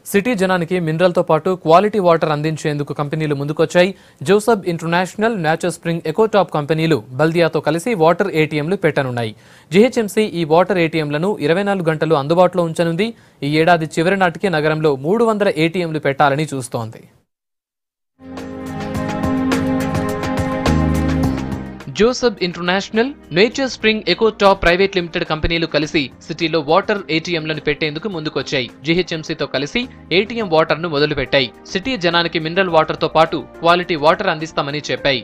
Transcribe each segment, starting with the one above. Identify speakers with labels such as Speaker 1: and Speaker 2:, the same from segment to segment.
Speaker 1: City జనానికి మినరల్తో పాటు quality water అందించేందుకు కంపెనీలు ముందుకొచ్చాయి Josab international natural spring Ecotap కంపెనీలు బల్దియాతో కలిసి వాటర్ ఏటీఎంలు పెట్టనున్నాయి జీహెచ్ఎంసీ ఈ వాటర్ ఏటీఎంలను ఇరవై నాలుగు గంటలు అందుబాటులో ఉంచనుంది ఈ ఏడాది చివరి నాటికి నగరంలో మూడు వందల ఏటీఎంలు పెట్టాలని చూస్తోంది Josab international nature spring Ecotap private limited కంపెనీలు కలిసి సిటీలో వాటర్ ఏటీఎంలను పెట్టేందుకు ముందుకొచ్చాయి జీహెచ్ఎంసీతో కలిసి ఏటీఎం వాటర్ ను మొదలుపెట్టాయి సిటీ జనానికి మినరల్ వాటర్ తో పాటు క్వాలిటీ వాటర్ అందిస్తామని చెప్పాయి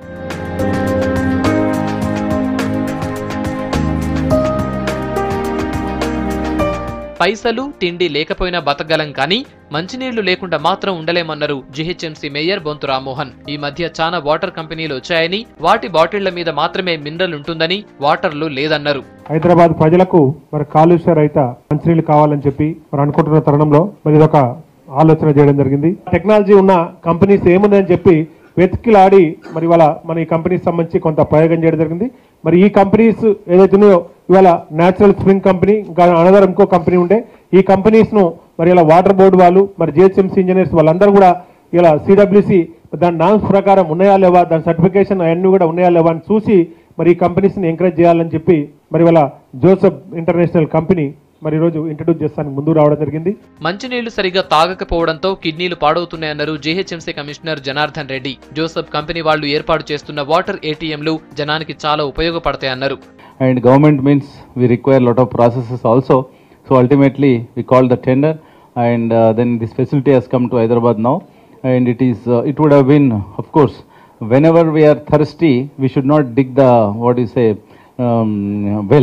Speaker 1: పైసలు తిండి లేకపోయినా బతకగలం కానీ మంచినీళ్లు లేకుండా మాత్రం ఉండలేమన్నారు జీహెచ్ఎంసీ మేయర్ బొంతు రామ్మోహన్ ఈ మధ్య చాలా వాటర్ కంపెనీలు వచ్చాయని వాటి బాటిళ్ల మీద మాత్రమే మినరల్ ఉంటుందని వాటర్లు లేదన్నారు
Speaker 2: హైదరాబాద్ ప్రజలకు మరి కాలుష్య రహిత మంచినీళ్ళు కావాలని చెప్పి మరి అనుకుంటున్న తరుణంలో మరి ఇదొక ఆలోచన చేయడం జరిగింది టెక్నాలజీ ఉన్న కంపెనీస్ ఏముందని చెప్పి వెతికిలాడి మరి ఇవాళ మన ఈ కంపెనీస్ సంబంధించి కొంత ప్రయోగం చేయడం జరిగింది మరి ఈ కంపెనీస్ ఏదైతే ఉన్నాయో ఇవాళ న్యాచురల్ స్ప్రింగ్ కంపెనీ ఇంకా అనదర్ ఇంకో కంపెనీ ఉండే ఈ కంపెనీస్ ను మరి ఇలా వాటర్ బోర్డు వాళ్ళు మరి జిహెచ్ఎంసీ ఇంజనీర్స్ వాళ్ళందరూ కూడా ఇలా సిడబ్ల్యూసి దాని నామ్స్ ప్రకారం ఉన్నాయా లేవా దాని సర్టిఫికేషన్ అవన్నీ కూడా ఉన్నాయా లేవా అని చూసి మరి ఈ కంపెనీస్ని ఎంకరేజ్ చేయాలని చెప్పి మరి వాళ్ళ జోసఫ్ ఇంటర్నేషనల్ కంపెనీ మరి ఈరోజు ఇంట్రడ్యూస్ చేస్తానికి ముందు రావడం జరిగింది
Speaker 1: మంచినీళ్లు సరిగా తాగకపోవడంతో కిడ్నీలు పాడవుతున్నాయన్నారు GHMC commissioner Janardhan Reddy Joseph company వాళ్ళు ఏర్పాటు చేస్తున్న వాటర్ ఏటీఎంలు జనానికి చాలా ఉపయోగపడతాయన్నారు
Speaker 3: and government means we require a lot of processes also. So ultimately, we call the tender, and uh, then this facility has come to Hyderabad now, and it is uh, it would have been, of course, whenever we are thirsty, we should not dig the what do you say um, well.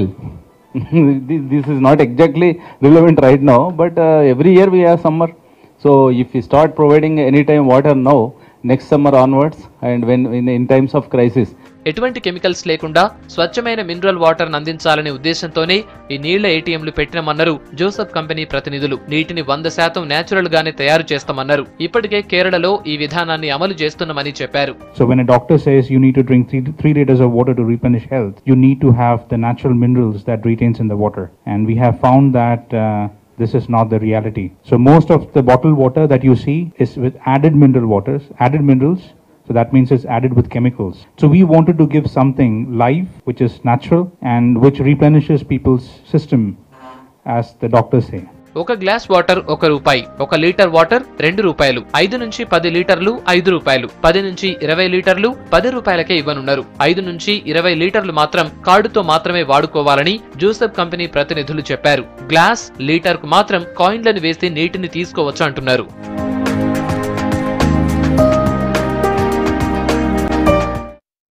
Speaker 3: this, this is not exactly relevant right now, but uh, every year we have summer. So if we start providing anytime water now, next summer onwards, and when in, in times of crisis,
Speaker 1: ఎటువంటి chemicals లేకుండా స్వచ్ఛమైన mineral water అందించాలనే ఉద్దేశంతోనే ఈ నీళ్ల ఏటీఎంలు పెట్టినమన్నారు Joseph company ప్రతినిధులు నీటిని వంద శాతం నేచురల్ గానే తయారు చేస్తామన్నారు ఇప్పటికే కేరళలో ఈ విధానాన్ని అమలు చేస్తున్నామని చెప్పారు
Speaker 4: So when a doctor says you need to drink three, three liters of water to replenish health, you need to have the natural minerals that retains in the water. And we have found that uh, this is not the reality. So most of the bottled water that you see is with added mineral waters, added minerals. So that means it's added with chemicals. So we wanted to give something live, which is natural and which replenishes people's system, as the doctors say.
Speaker 1: ఒక glass water ఒక రూపాయి ఒక litre water రెండు రూపాయలు ఐదు నుంచి పది లీటర్లు ఐదు రూపాయలు పది నుంచి ఇరవై లీటర్లు పది రూపాయలకే ఇవ్వనున్నారు ఐదు నుంచి ఇరవై లీటర్లు మాత్రం కార్డుతో మాత్రమే వాడుకోవాలని జోసెఫ్ కంపెనీ ప్రతినిధులు చెప్పారు గ్లాస్ లీటర్ కు మాత్రం కాయిన్లను వేసి నీటిని తీసుకోవచ్చు అంటున్నారు